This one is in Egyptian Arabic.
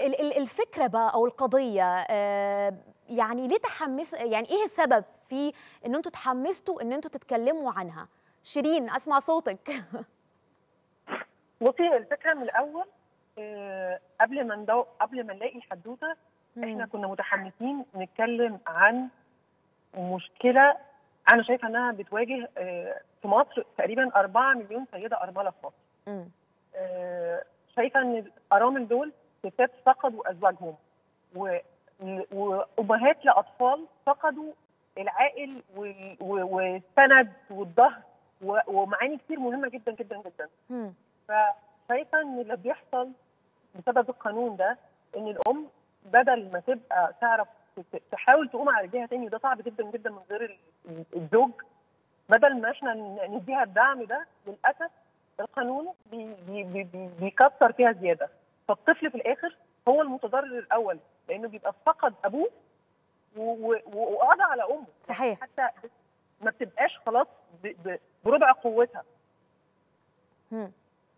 ال- ال- الفكره بقى او القضيه آه، يعني ليه تحمس يعني ايه السبب في ان انتوا تحمستوا ان انتوا تتكلموا عنها شيرين اسمع صوتك بصي الفكره من الاول آه، قبل ما ندو... قبل ما نلاقي حدوته احنا مم. كنا متحمسين نتكلم عن مشكله انا شايفه انها بتواجه آه، في مصر تقريبا 4 مليون سيده ارمله في مصر مم. آه، شايفه ان الارامل دول ستات فقدوا ازواجهم و- وامهات لاطفال فقدوا العائل وال- و- والسند والظهر و- ومعاني كتير مهمه جدا جدا جدا مم. فشايفه ان اللي بيحصل بسبب القانون ده ان الام بدل ما تبقى تعرف ت- تحاول تقوم على رجليها تاني وده صعب جدا جدا من غير ال- الزوج بدل ما احنا ن- نديها الدعم ده للاسف القانون بي بي بي بي بيكسر فيها زياده فالطفل في الاخر هو المتضرر الاول لانه بيبقى فقد ابوه و- و- وقضى على امه صحيح حتى ما بتبقاش خلاص ب- ب- بربع قوتها مم.